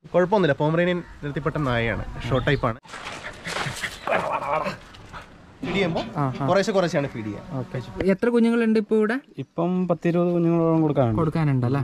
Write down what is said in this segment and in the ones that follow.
കുഴപ്പമൊന്നുമില്ല പോമറേനിയൻ നിർത്തിപ്പെട്ട നായയാണ് ഷോർട്ട് ടൈപ്പാണ് ഫീഡ് ചെയ്യുമ്പോൾ കുറേശ്ശെ കുറേശ്ശെയാണ് ഫീഡ് ചെയ്യുക ഓക്കെ എത്ര കുഞ്ഞുങ്ങളുണ്ട് ഇപ്പോൾ ഇവിടെ ഇപ്പം പത്തിരുപത് കുഞ്ഞുങ്ങളോളം കൊടുക്കാനുണ്ട് കൊടുക്കാനുണ്ടല്ലേ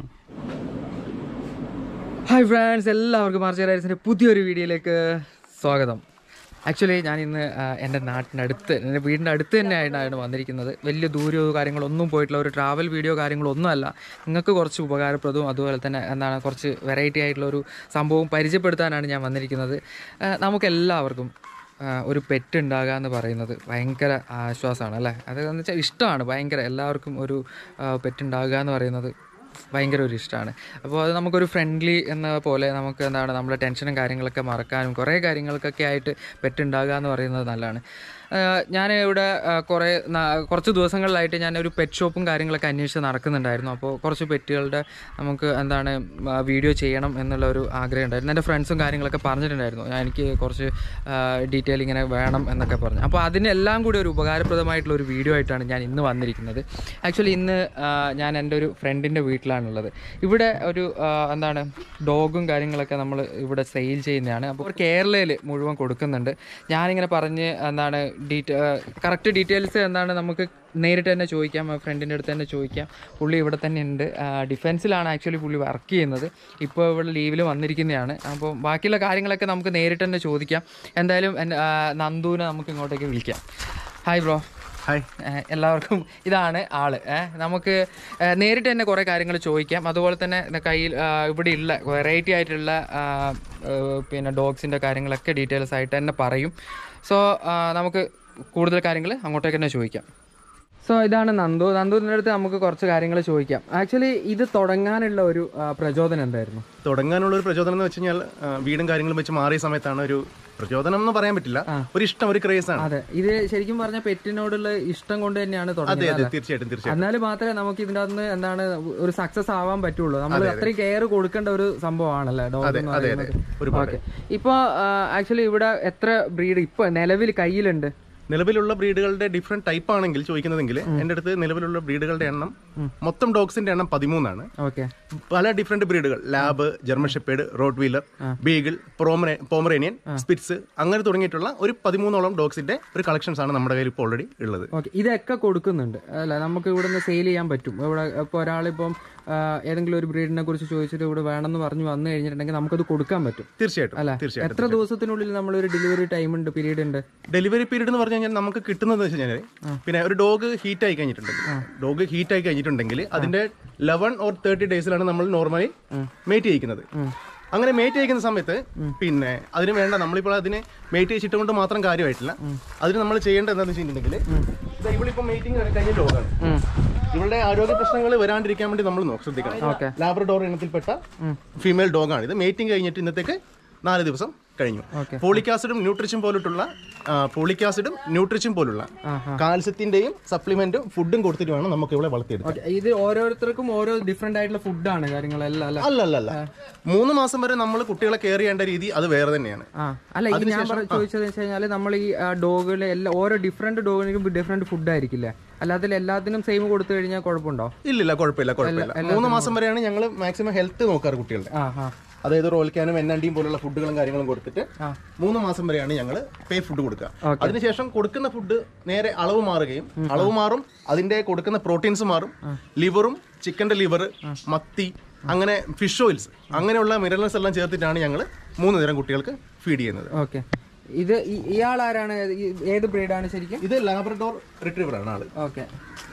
ഹായ് ഫ്രണ്ട്സ് എല്ലാവർക്കും മാർച്ച് റൈഡ്സിൻ്റെ പുതിയൊരു വീഡിയോയിലേക്ക് സ്വാഗതം ആക്ച്വലി ഞാൻ ഇന്ന് ആ, എൻ്റെ നാട്ടിനടുത്ത് എൻ്റെ വീടിൻ്റെ അടുത്ത് തന്നെയായിട്ടാണ് വന്നിരിക്കുന്നത് വലിയ ദൂരമോ കാര്യങ്ങളൊന്നും പോയിട്ടുള്ള ഒരു ട്രാവൽ വീഡിയോ കാര്യങ്ങളൊന്നുമല്ല നിങ്ങൾക്ക് കുറച്ച് ഉപകാരപ്രദവും അതുപോലെ തന്നെ എന്താണ് കുറച്ച് വെറൈറ്റി ആയിട്ടുള്ള ഒരു സംഭവം പരിചയപ്പെടുത്താനാണ് ഞാൻ വന്നിരിക്കുന്നത് ആ, നമുക്കെല്ലാവർക്കും ആ, ഒരു പെറ്റ് ഉണ്ടാകുക എന്ന് പറയുന്നത് ഭയങ്കര ആശ്വാസമാണ് അല്ലേ അതെന്ന് വെച്ചാൽ ഇഷ്ടമാണ് ഭയങ്കര എല്ലാവർക്കും ഒരു പെറ്റ് ഉണ്ടാകുക എന്ന് പറയുന്നത് ഭയങ്കര ഒരു ഇഷ്ടമാണ് അപ്പോൾ അത് നമുക്കൊരു ഫ്രണ്ട്ലി എന്ന പോലെ നമുക്ക് എന്താണ് നമ്മുടെ ടെൻഷനും കാര്യങ്ങളൊക്കെ മറക്കാനും കുറേ കാര്യങ്ങൾക്കൊക്കെ ആയിട്ട് പെറ്റ് ഉണ്ടാകുക എന്ന് പറയുന്നത് നല്ലതാണ് ഞാൻ ഇവിടെ ആ, കുറേ നാ- കുറച്ച് ദിവസങ്ങളിലായിട്ട് ഞാൻ ഒരു പെറ്റ് ഷോപ്പും കാര്യങ്ങളൊക്കെ അന്വേഷിച്ച് നടക്കുന്നുണ്ടായിരുന്നു അപ്പോൾ കുറച്ച് പെറ്റുകളുടെ നമുക്ക് എന്താണ് ആ, വീഡിയോ ചെയ്യണം എന്നുള്ള ഒരു ആഗ്രഹം ഉണ്ടായിരുന്നു എൻ്റെ ഫ്രണ്ട്സും കാര്യങ്ങളൊക്കെ പറഞ്ഞിട്ടുണ്ടായിരുന്നു ഞാൻ എനിക്ക് കുറച്ച് ഡീറ്റെയിൽ ഇങ്ങനെ വേണം എന്നൊക്കെ പറഞ്ഞു അപ്പോൾ അതിനെല്ലാം കൂടി ഒരു ഉപകാരപ്രദമായിട്ടുള്ള ഒരു വീഡിയോ ആയിട്ടാണ് ഞാൻ ഇന്ന് വന്നിരിക്കുന്നത് ആക്ച്വലി ഇന്ന് ആ, ഞാൻ എൻ്റെ ഒരു ഫ്രണ്ടിൻ്റെ വീട്ടിലാണുള്ളത് ഇവിടെ ഒരു ആ, എന്താണ് ഡോഗും കാര്യങ്ങളൊക്കെ നമ്മൾ ഇവിടെ സെയിൽ ചെയ്യുന്നതാണ് അപ്പോൾ കേരളയിൽ മുഴുവൻ കൊടുക്കുന്നുണ്ട് ഞാനിങ്ങനെ പറഞ്ഞ് എന്താണ് ഡീറ്റെ കറക്റ്റ് ഡീറ്റെയിൽസ് എന്താണ് നമുക്ക് നേരിട്ട് തന്നെ ചോദിക്കാം ഫ്രണ്ടിൻ്റെ അടുത്ത് തന്നെ ചോദിക്കാം പുള്ളി ഇവിടെ തന്നെ ഉണ്ട് ഡിഫൻസിലാണ് ആക്ച്വലി പുള്ളി വർക്ക് ചെയ്യുന്നത് ഇപ്പോൾ ഇവിടെ ലീവിൽ വന്നിരിക്കുന്നതാണ് അപ്പോൾ ബാക്കിയുള്ള കാര്യങ്ങളൊക്കെ നമുക്ക് നേരിട്ട് തന്നെ ചോദിക്കാം എന്തായാലും എൻ്റെ ആ, നന്ദുവിനെ നമുക്ക് ഇങ്ങോട്ടേക്ക് വിളിക്കാം ഹായ് ബ്രോ ഹായ് ഏഹ് എല്ലാവർക്കും ഇതാണ് ആള് ഏഹ് നമുക്ക് ഏഹ് നേരിട്ട് തന്നെ കുറേ കാര്യങ്ങൾ ചോദിക്കാം അതുപോലെ തന്നെ ഇത് കയ്യിൽ ആഹ് ഇവിടെ ഉള്ള വെറൈറ്റി ആയിട്ടുള്ള ആഹ് ഏഹ് പിന്നെ ഡോഗ്സിൻ്റെ കാര്യങ്ങളൊക്കെ ഡീറ്റെയിൽസ് ആയിട്ട് തന്നെ പറയും സോ നമുക്ക് കൂടുതൽ കാര്യങ്ങൾ അങ്ങോട്ടേക്ക് തന്നെ ചോദിക്കാം സോ ഇതാണ് നന്ദു നന്ദുവിൻ്റെ അടുത്ത് നമുക്ക് കുറച്ച് കാര്യങ്ങൾ ചോദിക്കാം ആക്ച്വലി ഇത് തുടങ്ങാനുള്ള ഒരു ആഹ് പ്രചോദനം എന്തായിരുന്നു തുടങ്ങാനുള്ള ഒരു പ്രചോദനം എന്ന് വെച്ച് കഴിഞ്ഞാൽ ആ, വീടും കാര്യങ്ങളും വെച്ച് മാറിയ സമയത്താണ് ഒരു പ്രചോദനം എന്ന് പറയാൻ പറ്റില്ല ഒരു ഇഷ്ടം ഒരു ക്രേസ് ആണ് അതെ ഇത് ശരിക്കും പറഞ്ഞ പെറ്റിനോടുള്ള ഇഷ്ടം കൊണ്ട് തന്നെയാണ് അതെ തുടങ്ങിയത് അതെ തീർച്ചയായിട്ടും തീർച്ചയായിട്ടും എന്നാൽ മാത്രമേ നമുക്ക് ഇതിന്റെ അകത്ത് എന്താണ് ഒരു സക്സസ് ആവാൻ പറ്റുള്ളൂ നമ്മൾ അത്രയും കെയർ കൊടുക്കേണ്ട ഒരു സംഭവമാണല്ലേ ഡോഗ് എന്ന് അതെ അതെ പറയുന്നത് ഒരുപാട് ഓക്കെ ഇപ്പൊ ആക്ച്വലി ഇവിടെ എത്ര ബ്രീഡ് ഇപ്പൊ നിലവിൽ കയ്യിലുണ്ട് നിലവിലുള്ള ബ്രീഡുകളുടെ ഡിഫറെന്റ് ടൈപ്പ് ആണെങ്കിൽ ചോദിക്കുന്നതെങ്കിൽ എൻ്റെ അടുത്ത് നിലവിലുള്ള ബ്രീഡുകളുടെ എണ്ണം മൊത്തം ഡോഗ്സിന്റെ എണ്ണം പതിമൂന്നാണ് ഓക്കെ പല ഡിഫറെന്റ് ബ്രീഡുകൾ lab German shepherd rottweiler beagle Pomeranian spitz അങ്ങനെ തുടങ്ങിയിട്ടുള്ള ഒരു പതിമൂന്നോളം ഡോഗ്സിന്റെ ഒരു കളക്ഷൻസ് ആണ് നമ്മുടെ കയ്യിൽ ഇപ്പോൾ ഓൾറെഡി ഉള്ളത് ഓക്കെ ഇതൊക്കെ കൊടുക്കുന്നുണ്ട് അല്ല നമുക്ക് ഇവിടെ നിന്ന് സെയിൽ ചെയ്യാൻ പറ്റും ഇവിടെ ഇപ്പോൾ ഒരാളിപ്പം ആ, ഏതെങ്കിലും ഒരു ബ്രീഡിനെ കുറിച്ച് ചോദിച്ചിട്ട് ഇവിടെ വേണമെന്ന് പറഞ്ഞു വന്നു കഴിഞ്ഞിട്ടുണ്ടെങ്കിൽ നമുക്കത് കൊടുക്കാൻ പറ്റും തീർച്ചയായിട്ടും അല്ല തീർച്ചയായിട്ടും എത്ര ദിവസത്തിനുള്ളിൽ നമ്മളൊരു ഡെലിവറി ടൈം ഉണ്ട് പീരീഡ് ഉണ്ട് ഡെലിവറി പീരീഡ് എന്ന് പറഞ്ഞു കഴിഞ്ഞാൽ നമുക്ക് കിട്ടുന്നത് വെച്ച് കഴിഞ്ഞാൽ പിന്നെ ഒരു ഡോഗ് ഹീറ്റ് ആയി കഴിഞ്ഞിട്ടുണ്ടെങ്കിൽ ഡോഗ് ഹീറ്റ് ആയി കഴിഞ്ഞിട്ടുണ്ടെങ്കിൽ അതിന്റെ ലെവൻ ഓർ തേർട്ടി ഡേയ്സിലാണ് നമ്മൾ നോർമലി മേറ്റ് ചെയ്യിക്കുന്നത് അങ്ങനെ മേറ്റ് ചെയ്യിക്കുന്ന സമയത്ത് പിന്നെ അതിന് വേണ്ട നമ്മളിപ്പോൾ അതിനെ മേറ്റ് ചെയ്യിച്ചിട്ട് കൊണ്ട് മാത്രം കാര്യമായിട്ടില്ല അതിന് നമ്മൾ ചെയ്യേണ്ടത് എന്താണെന്ന് വെച്ചിട്ടുണ്ടെങ്കിൽ ഇവളിപ്പോൾ മേറ്റിംഗ് കഴിഞ്ഞ ഡോഗാണ് ഇവളുടെ ആരോഗ്യ പ്രശ്നങ്ങൾ വരാണ്ടിരിക്കാൻ വേണ്ടി നമ്മൾ നോക്ക് ശ്രദ്ധിക്കണം ലാബ്രഡോർ ഇനത്തിൽപ്പെട്ട ഫീമെയിൽ ഡോഗാണ് ഇത് മേറ്റിംഗ് കഴിഞ്ഞിട്ട് ഇന്നത്തേക്ക് നാല് ദിവസം കഴിഞ്ഞു ഫോളിക് ആസിഡും ന്യൂട്രിഷൻ പോലുള്ള ഫോളിക് ആസിഡും ന്യൂട്രിഷൻ പോലുള്ള കാൽസ്യത്തിന്റെയും സപ്ലിമെന്റും ഫുഡും കൊടുത്തിട്ട് വേണം നമുക്ക് ഇവിടെ വളർത്തിയെടുക്കാൻ ഓക്കെ ഇത് ഓരോരുത്തർക്കും ഓരോ ഡിഫറെന്റ് ആയിട്ടുള്ള ഫുഡാണ് കാര്യങ്ങളെല്ലാം അല്ല അല്ല അല്ല അല്ല മൂന്ന് മാസം വരെ നമ്മൾ കുട്ടികളെ കെയർ ചെയ്യേണ്ട രീതി അത് വേറെ തന്നെയാണ് ആ അല്ല ഈ ഞാൻ പറ- ചോദിച്ചത് വെച്ച് കഴിഞ്ഞാൽ നമ്മൾ ഈ ഡോഗുകളെ എല്ലാ ഓരോ ഡിഫറെന്റ് ഡോഗിനും ഡിഫറെന്റ് ഫുഡ് ആയിരിക്കില്ലേ അല്ലാതെ എല്ലാത്തിനും സെയിം കൊടുത്തു കഴിഞ്ഞാൽ കുഴപ്പമുണ്ടോ ഇല്ലില്ല കുഴപ്പമില്ല കുഴപ്പമില്ല മൂന്ന് മാസം വരെയാണ് ഞങ്ങൾ മാക്സിമം ഹെൽത്ത് നോക്കാറ് കുട്ടികളുടെ ആ ആ അതായത് റോൽക്കാനും എണ്ണണ്ടിയും പോലുള്ള ഫുഡുകളും കാര്യങ്ങളും കൊടുത്തിട്ട് മൂന്ന് മാസം വരെയാണ് ഞങ്ങൾ പേ ഫുഡ് കൊടുക്കുക അതിനുശേഷം കൊടുക്കുന്ന ഫുഡ് നേരെ അളവ് മാറുകയും അളവ് മാറും അതിന്റെ കൊടുക്കുന്ന പ്രോട്ടീൻസ് മാറും ലിവറും ചിക്കന്റെ ലിവർ മത്തി അങ്ങനെ ഫിഷ് ഓയിൽസ് അങ്ങനെയുള്ള മിനറൽസ് എല്ലാം ചേർത്തിട്ടാണ് ഞങ്ങൾ മൂന്ന് നേരം കുട്ടികൾക്ക് ഫീഡ് ചെയ്യുന്നത് ഓക്കെ ഇത് ഈ- ഇയാൾ ആരാണ് ഈ- ഏത് ബ്രീഡാണ് ശരിക്കും ഇത് ലാബ്രഡോർ റിട്രീവർ ആണ് ആള് ഓക്കെ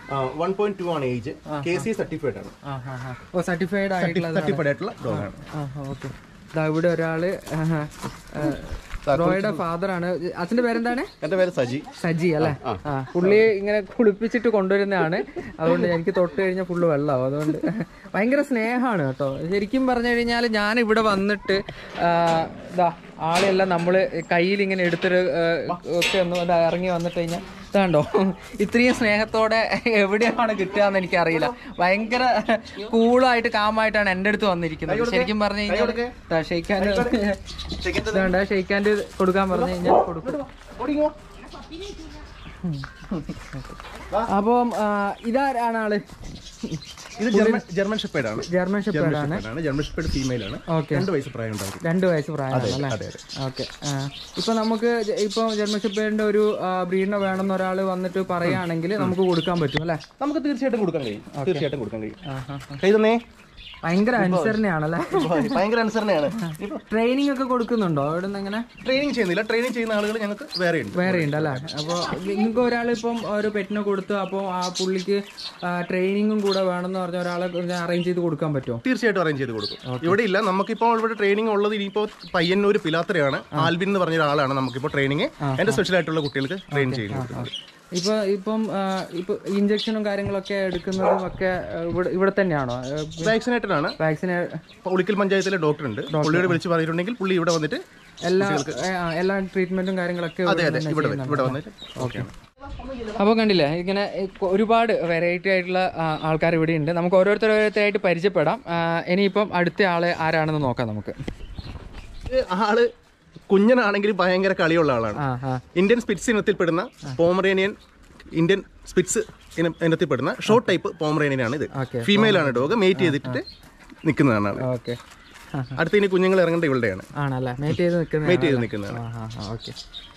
വൺ പോയിന്റ് ടു ആണ് ഏജ് കെ സി സർട്ടിഫൈഡ് ആണ് ആ ആ ആ ഓ സർട്ടിഫൈഡ് ആയിട്ടുള്ളത് സർട്ടിഫൈഡ് ആയിട്ടുള്ള ഡോഗാണ് ആ ഓക്കെ ഇവിടെ ഒരാള് ആഹാ, ആ, റോയുടെ ഫാദർ ആണ് അച്ഛന്റെ പേരെന്താണ് എന്റെ പേര് സജി സജി അല്ലേ ആ പുള്ളി ഇങ്ങനെ കുളിപ്പിച്ചിട്ട് കൊണ്ടുവരുന്നതാണ് അതുകൊണ്ട് എനിക്ക് തൊട്ട് കഴിഞ്ഞാൽ ഫുള്ള് വെള്ളമാവും അതുകൊണ്ട് ഭയങ്കര സ്നേഹമാണ് കേട്ടോ ശരിക്കും പറഞ്ഞു കഴിഞ്ഞാൽ ഞാൻ ഇവിടെ വന്നിട്ട് ആ, ഇതാ ആളെല്ലാം നമ്മൾ കയ്യിൽ ഇങ്ങനെ എടുത്തിട്ട് ആ, ഒക്കെ ഒന്ന് ഇതാ ഇറങ്ങി വന്നിട്ട് കഴിഞ്ഞാൽ ഇതാണ്ടോ ഇത്രയും സ്നേഹത്തോടെ എവിടെയാണ് കിട്ടുക എന്ന് എനിക്കറിയില്ല ഭയങ്കര കൂളായിട്ട് കാമായിട്ടാണ് എൻ്റെ അടുത്ത് വന്നിരിക്കുന്നത് ശരിക്കും പറഞ്ഞു കഴിഞ്ഞാൽ ഷെയ്ക്കാൻ്റെ ഇതാണ്ട് ഷെയ്ക്കാൻ്റെ കൊടുക്കാൻ പറഞ്ഞു കഴിഞ്ഞാൽ കൊടുക്കും ഓടിങ്ങോ അപ്പം ആ, ഇതാരാണ് ആള് ഇത് ജർമ്മൻ ജർമ്മൻ ഷെപ്പേഡ് ആണ് ജർമ്മൻ ഷെപ്പേർഡ് ആണ് ആണ് ജർമ്മൻ ഷെപ്പേഡ് ഫീമെയിൽ ആണ് ഓക്കെ രണ്ട് വയസ്സ് പ്രായം ഉണ്ടാവും രണ്ട് വയസ്സ് പ്രായമാണ് അല്ലേ അതെ അതെ ഓക്കെ ഇപ്പൊ നമുക്ക് ജ- ഇപ്പൊ ജർമ്മൻ ഷെപ്പേർഡിന്റെ ഒരു ബ്രീഡിനെ വേണമെന്ന് ഒരാൾ വന്നിട്ട് പറയുകയാണെങ്കിൽ നമുക്ക് കൊടുക്കാൻ പറ്റും അല്ലേ നമുക്ക് തീർച്ചയായിട്ടും കൊടുക്കാൻ കഴിയും തീർച്ചയായിട്ടും കൊടുക്കാൻ കഴിയും ആഹാ. കൈ തന്നേ ഭയങ്കര അനുസരണയാണല്ലേ ഭയങ്കര അനുസരണയാണ് ഇപ്പൊ ട്രെയിനിങ് ഒക്കെ കൊടുക്കുന്നുണ്ടോ അവിടെ നിന്ന് എങ്ങനെ ട്രെയിനിങ് ചെയ്യുന്നില്ല ട്രെയിനിങ് ചെയ്യുന്ന ആളുകൾ ഞങ്ങൾക്ക് വേറെ ഉണ്ട് വേറെ ഉണ്ട് അല്ലേ അപ്പോൾ നിങ്ങൾക്ക് ഒരാൾ ഇപ്പം ഒരു പെറ്റിനെ കൊടുത്തു അപ്പോൾ ആ പുള്ളിക്ക് ട്രെയിനിങ്ങും കൂടെ വേണമെന്ന് പറഞ്ഞ ഒരാളെ അറേഞ്ച് ചെയ്ത് കൊടുക്കാൻ പറ്റുമോ തീർച്ചയായിട്ടും അറേഞ്ച് ചെയ്ത് കൊടുക്കും ഇവിടെ ഇല്ല നമുക്കിപ്പോൾ ഇവിടെ ട്രെയിനിങ് ഉള്ളത് ഇനിയിപ്പോൾ പയ്യന്നൂർ പിലാത്രയാണ് ആൽബിൻ എന്ന് പറഞ്ഞ ഒരാളാണ് നമുക്കിപ്പോൾ ട്രെയിനിങ് എന്റെ സ്പെഷ്യൽ ആയിട്ടുള്ള കുട്ടികൾക്ക് ട്രെയിൻ ചെയ്യുന്നത് ഇപ്പൊ ഇപ്പം ആ, ഇപ്പൊ ഇഞ്ചക്ഷനും കാര്യങ്ങളൊക്കെ എടുക്കുന്നതും ഒക്കെ ആ, ഇവിടെ ഇവിടെ തന്നെയാണോ വാക്സിനേറ്റഡ് ആണ് വാക്സിന് ഉളിക്കൽ പഞ്ചായത്തിലെ ഡോക്ടർ ഉണ്ട് പുള്ളിയോട് വിളിച്ച് പറഞ്ഞിട്ടുണ്ടെങ്കിൽ പുള്ളി ഇവിടെ വന്നിട്ട് എല്ലാ ആ, എല്ലാ ട്രീറ്റ്മെന്റും കാര്യങ്ങളൊക്കെ ഇവിടെ അതെ അതെ തന്നെ ഇവിടെ ചെയ്യുന്നുണ്ട്. ഇവിടെ വന്നിട്ട് ഓക്കെ അപ്പോൾ കണ്ടില്ലേ ഇങ്ങനെ ഇപ്പൊ ഒരുപാട് വെറൈറ്റി ആയിട്ടുള്ള ആൾക്കാർ ഇവിടെ ഉണ്ട് നമുക്ക് ഓരോരുത്തർ ഓരോരുത്തരായിട്ട് പരിചയപ്പെടാം ആ, ഇനിയിപ്പം അടുത്ത ആള് ആരാണെന്ന് നോക്കാം നമുക്ക് ആള് കുഞ്ഞനാണെങ്കിലും ഭയങ്കര കളിയുള്ള ആളാണ് ആ ആ ഇന്ത്യൻ സ്പിറ്റ്സ് ഇനത്തിൽപ്പെടുന്ന പോമറേനിയൻ ഇന്ത്യൻ സ്പിറ്റ്സ് ഇനം ഇനത്തിൽപ്പെടുന്ന ഷോർട്ട് ടൈപ്പ് പോമറേനിയൻ ആണ് ഇത് ഓക്കെ ഫീമെയിൽ ആണ് ഡോഗ് മേറ്റ് ചെയ്തിട്ട് നിൽക്കുന്നതാണ് ആള് ഓക്കെ അടുത്ത ഇനി കുഞ്ഞുങ്ങൾ ഇറങ്ങേണ്ട ഇവളുടെയാണ് ആണല്ലേ മേറ്റ് ചെയ്ത് നിൽക്കുന്ന മേറ്റ് ചെയ്ത് നിൽക്കുന്നതാണ് ആ ആ ഓക്കെ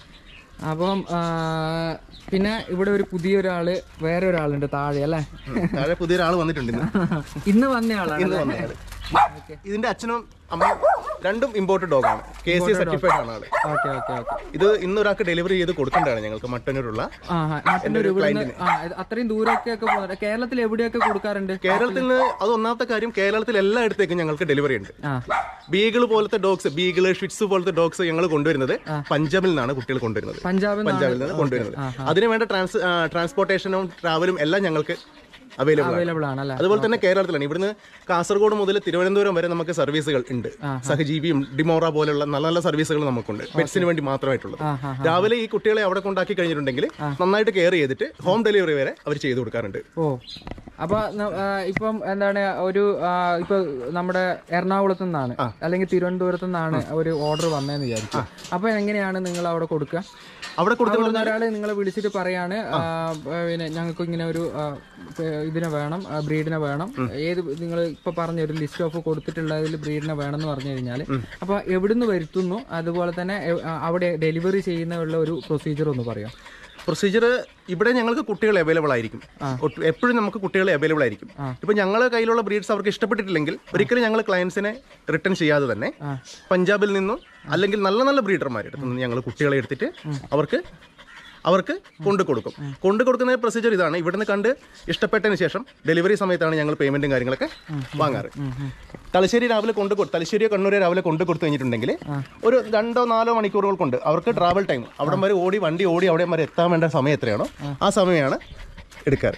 അപ്പം ആ, പിന്നെ ഇവിടെ ഒരു പുതിയൊരാള് വേറെ ഒരാളുണ്ട് താഴെ അല്ലേ താഴെ പുതിയൊരാൾ വന്നിട്ടുണ്ട് ഇന്ന് ഇന്ന് വന്നയാളാണ് ഇന്ന് വന്നയാള് ഇതിന്റെ അച്ഛനും അമ്മയും രണ്ടും ഇമ്പോർട്ടഡ് ഡോഗാണ് കെ സി സർട്ടിഫൈഡ് ആണ് ആള് ഓക്കെ ഓക്കെ ഓക്കെ ഇത് ഇന്ന് ഒരാൾക്ക് ഡെലിവറി ചെയ്ത് കൊടുക്കേണ്ടതാണ് ഞങ്ങൾക്ക് മട്ടന്നൂരുള്ള ആ ആ, മറ്റൊരു ഇവിടുന്ന് ആ ഇത് അത്രയും ദൂരമൊക്കെ ഒക്കെ പോകുന്നുണ്ട് കേരളത്തിൽ എവിടെയൊക്കെ കൊടുക്കാറുണ്ട് കേരളത്തിൽ നിന്ന് അത് ഒന്നാമത്തെ കാര്യം കേരളത്തിൽ എല്ലായിടത്തേക്കും ഞങ്ങൾക്ക് ഡെലിവറി ഉണ്ട് ആ ബീഗിൾ പോലത്തെ ഡോഗ്സ് ബീഗിൾ ഷിറ്റ്സ് പോലത്തെ ഡോഗ്സ് ഞങ്ങൾ കൊണ്ടുവരുന്നത് പഞ്ചാബിൽ നിന്നാണ് കുട്ടികൾ കൊണ്ടുവരുന്നത് പഞ്ചാബിൽ പഞ്ചാബിൽ നിന്ന് കൊണ്ടുവരുന്നത് അതിന് വേണ്ട ട്രാൻസ് ട്രാൻസ്പോർട്ടേഷനും ട്രാവലും എല്ലാം ഞങ്ങൾക്ക് അവൈലബിൾ ആണ് അവൈലബിൾ ആണ് അല്ലേ അതുപോലെ തന്നെ കേരളത്തിലാണ് ഇവിടുന്ന് കാസർഗോഡ് മുതൽ തിരുവനന്തപുരം വരെ നമുക്ക് സർവീസുകൾ ഉണ്ട് സഹജീവിയും ഡിമോറ പോലുള്ള നല്ല നല്ല സർവീസുകൾ നമുക്കുണ്ട് പെറ്റ്സിന് വേണ്ടി മാത്രമായിട്ടുള്ളത് ആ ആ രാവിലെ ഈ കുട്ടികളെ അവിടെ കൊണ്ടാക്കി കഴിഞ്ഞിട്ടുണ്ടെങ്കിൽ നന്നായിട്ട് കെയർ ചെയ്തിട്ട് ഹോം ഡെലിവറി വരെ അവർ ചെയ്തു കൊടുക്കാറുണ്ട് ഓ അപ്പൊ ന- ആ, ഇപ്പം എന്താണ് ഒരു ആ, ഇപ്പൊ നമ്മുടെ എറണാകുളത്ത് നിന്നാണ് അല്ലെങ്കിൽ തിരുവനന്തപുരത്ത് നിന്നാണ് ഒരു ഓർഡർ വന്നതെന്ന് വിചാരിക്കും അപ്പൊ എങ്ങനെയാണ് നിങ്ങൾ അവിടെ കൊടുക്കുക അവിടെ കൊടുക്കുന്ന അവിടുന്ന് ഒരാള് നിങ്ങളെ വിളിച്ചിട്ട് പറയാണ് ആ, പിന്നെ ഞങ്ങൾക്ക് ഇങ്ങനെ ഒരു ആ, പ- ഇതിനെ വേണം ബ്രീഡിനെ വേണം ഏത് നിങ്ങൾ ഇപ്പൊ പറഞ്ഞ ഒരു ലിസ്റ്റ് ഓഫ് കൊടുത്തിട്ടുള്ളതിൽ ബ്രീഡിനെ വേണം എന്ന് പറഞ്ഞു കഴിഞ്ഞാൽ അപ്പൊ എവിടുന്ന് വരുത്തുന്നു അതുപോലെ തന്നെ എ- ആ, അവിടെ ഡെലിവറി ചെയ്യുന്നതിനുള്ള ഒരു പ്രൊസീജിയർ ഒന്ന് പറയാം പ്രൊസീജിയർ ഇവിടെ ഞങ്ങൾക്ക് കുട്ടികൾ അവൈലബിൾ ആയിരിക്കും ഒട്ട് എപ്പോഴും നമുക്ക് കുട്ടികൾ അവൈലബിൾ ആയിരിക്കും ഇപ്പൊ ഞങ്ങളുടെ കയ്യിലുള്ള ബ്രീഡ്സ് അവർക്ക് ഇഷ്ടപ്പെട്ടിട്ടില്ലെങ്കിൽ ഒരിക്കലും ഞങ്ങൾ ക്ലയൻസിനെ റിട്ടേൺ ചെയ്യാതെ തന്നെ പഞ്ചാബിൽ നിന്നും അല്ലെങ്കിൽ നല്ല നല്ല ബ്രീഡർമാരുടെ അടുത്ത് നിന്ന് ഞങ്ങൾ കുട്ടികളെ എടുത്തിട്ട് അവർക്ക് അവർക്ക് കൊണ്ടു കൊടുക്കും കൊണ്ടു കൊടുക്കുന്ന പ്രൊസീജിയർ ഇതാണ് ഇവിടുന്ന് കണ്ട് ഇഷ്ടപ്പെട്ടതിന് ശേഷം ഡെലിവറി സമയത്താണ് ഞങ്ങൾ പേയ്മെന്റും കാര്യങ്ങളൊക്കെ വാങ്ങാറ് തലശ്ശേരി രാവിലെ കൊണ്ടു കൊടു തലശ്ശേരിയോ കണ്ണൂരോ രാവിലെ കൊണ്ടു കൊടുത്തു കഴിഞ്ഞിട്ടുണ്ടെങ്കിൽ ഒരു രണ്ടോ നാലോ മണിക്കൂറുകൾ കൊണ്ട് അവർക്ക് ട്രാവൽ ടൈം അവിടെ വരെ ഓടി വണ്ടി ഓടി അവിടെ വരെ എത്താൻ വേണ്ട സമയം എത്രയാണോ ആ സമയമാണ് എടുക്കാറ്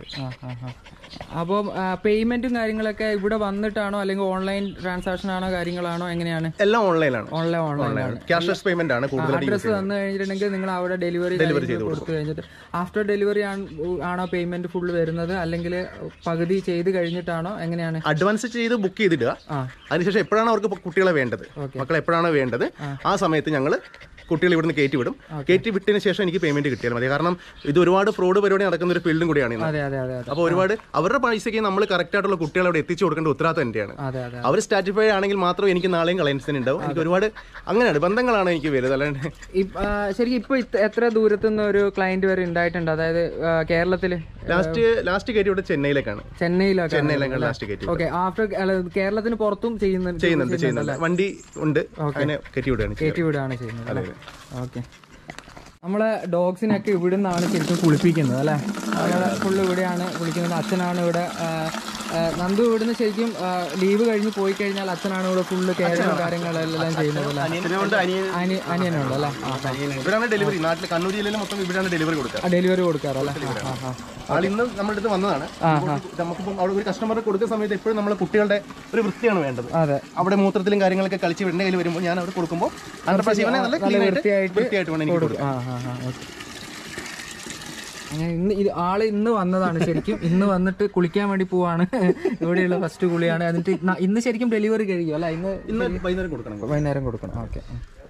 അപ്പം പേയ്മെന്റും കാര്യങ്ങളൊക്കെ ഇവിടെ വന്നിട്ടാണോ അല്ലെങ്കിൽ ഓൺലൈൻ ട്രാൻസാക്ഷൻ ആണോ കാര്യങ്ങളാണോ എങ്ങനെയാണ് എല്ലാം ഓൺലൈനാണ് ഓൺലൈൻ ഓൺലൈൻ ക്യാഷ്ലെസ് പേയ്മെന്റ് ആണ് കൂടുതലായിട്ട് അഡ്രസ് തന്നു കഴിഞ്ഞിട്ടുണ്ടെങ്കിൽ നിങ്ങൾ അവിടെ ഡെലിവറി കൊടുത്തു കഴിഞ്ഞിട്ട് ആഫ്റ്റർ ഡെലിവറി ആണോ പേയ്മെന്റ് ഫുൾ വരുന്നത് അല്ലെങ്കിൽ പകുതി ചെയ്ത് കഴിഞ്ഞിട്ടാണോ എങ്ങനെയാണ് അഡ്വാൻസ് ചെയ്ത് ബുക്ക് ചെയ്തിടുക ആ അതിനുശേഷം എപ്പോഴാണ് അവർക്ക് കുട്ടികളെ വേണ്ടത് മക്കളെ എപ്പോഴാണ് വേണ്ടത് ആ സമയത്ത് ഞങ്ങൾ കുട്ടികൾ ഇവിടുന്ന് കയറ്റി വിടും കയറ്റി വിട്ടതിന് ശേഷം എനിക്ക് പേയ്മെന്റ് കിട്ടിയാൽ മതി കാരണം ഇത് ഒരുപാട് ഫ്രോഡ് പരിപാടി നടക്കുന്ന ഒരു ഫീൽഡും കൂടിയാണ് ഇന്ന് അതെ അതെ അതെ അതെ അപ്പോൾ ഒരുപാട് അവരുടെ പൈസയ്ക്ക് നമ്മൾ കറക്റ്റ് ആയിട്ടുള്ള കുട്ടികളെ അവിടെ എത്തിച്ചു കൊടുക്കേണ്ട ഉത്തരവാദിത്തം എന്റെയാണ് അതെ അതെ അവർ സ്റ്റാറ്റിഫൈ ആണെങ്കിൽ മാത്രമേ എനിക്ക് നാളെയും കളയൻസിന് ഉണ്ടാവും എനിക്ക് ഒരുപാട് അങ്ങനെയാണ് ബന്ധങ്ങളാണ് എനിക്ക് വലുത് അല്ലാണ്ട് ഇപ്പ- ആ, ശരിക്കും ഇപ്പൊ ഇത് എത്ര ദൂരത്തു നിന്ന് ഒരു ക്ലയന്റ് വരെ ഉണ്ടായിട്ടുണ്ട് അതായത് ആ, കേരളത്തില് ലാസ്റ്റ് ലാസ്റ്റ് കയറ്റി ഇവിടെ ചെന്നൈയിലേക്കാണ് ചെന്നൈയിലൊക്കെ ചെന്നൈയിലേക്കാണ് ലാസ്റ്റ് കയറ്റി ഓക്കെ ആഫ്റ്റർ കേരളത്തിന് പുറത്തും ചെയ്യുന്നുണ്ട് ചെയ്യുന്നുണ്ട് ചെയ്യുന്നുണ്ട് വണ്ടി ഉണ്ട് അങ്ങനെ കയറ്റി വിടുകയാണ് ചെയ്യുന്നത്. കയറ്റി വിടുകയാണ് ചെയ്യുന്നത് അല്ലേ ഓക്കെ നമ്മളെ ഡോഗ്സിനൊക്കെ ഇവിടെ നിന്നാണ് ശരിക്കും കുളിപ്പിക്കുന്നത് അല്ലേ നമ്മളെ ഫുള്ള് ഇവിടെയാണ് കുളിക്കുന്നത് അച്ഛനാണ് ഇവിടെ ആ, ആ, നന്ദു ഇവിടുന്ന് ശരിക്കും ലീവ് കഴിഞ്ഞ് പോയി കഴിഞ്ഞാൽ അച്ഛനാണ് ഇവിടെ ഫുള്ള് കെയറും കാര്യങ്ങളെല്ലാം ചെയ്യുന്നത് അല്ലേ അനിയനെ കൊണ്ട് അനിയൻ അനി അനിയനുണ്ട് അല്ലേ ആ ഇവിടെയാണ് ഡെലിവറി നാട്ടിൽ കണ്ണൂർ ജില്ലയിൽ മൊത്തം ഇവിടെയാണ് ഡെലിവറി കൊടുക്കുക ഡെലിവറി കൊടുക്കാറല്ലേ ആ ആ ആൾ ഇന്ന് നമ്മുടെ അടുത്ത് വന്നതാണ് നമുക്കിപ്പം അവിടെ ഒരു കസ്റ്റമർ കൊടുക്കുന്ന സമയത്ത് എപ്പോഴും നമ്മൾ കുട്ടികളുടെ ഒരു വൃത്തിയാണ് വേണ്ടത് അതെ അവിടെ മൂത്രത്തിലും കാര്യങ്ങളൊക്കെ കളിച്ച് എൻ്റെ കയ്യിൽ വരുമ്പോൾ ഞാൻ അവിടെ കൊടുക്കുമ്പോൾ ഹൺഡ്രഡ് പെർസെന്റ് ഇവനെ നല്ല ക്ലീൻ ആയിട്ട് വൃത്തിയായിട്ട് വൃത്തിയായിട്ട് വേണം എനിക്ക് കൊടുക്കാൻ ആ ആ ആ ഓക്കെ അങ്ങനെ ഇന്ന് ഇത് ആള് ഇന്ന് വന്നതാണ് ശരിക്കും ഇന്ന് വന്നിട്ട് കുളിക്കാൻ വേണ്ടി പോവാണ് ഇവിടെയുള്ള ഫസ്റ്റ് കുളിയാണ് എന്നിട്ട് ന- ഇന്ന് ശരിക്കും ഡെലിവറി കഴിയും അല്ല ഇന്ന് ഇന്ന് വൈകുന്നേരം കൊടുക്കണം വൈകുന്നേരം കൊടുക്കണം ഓക്കെ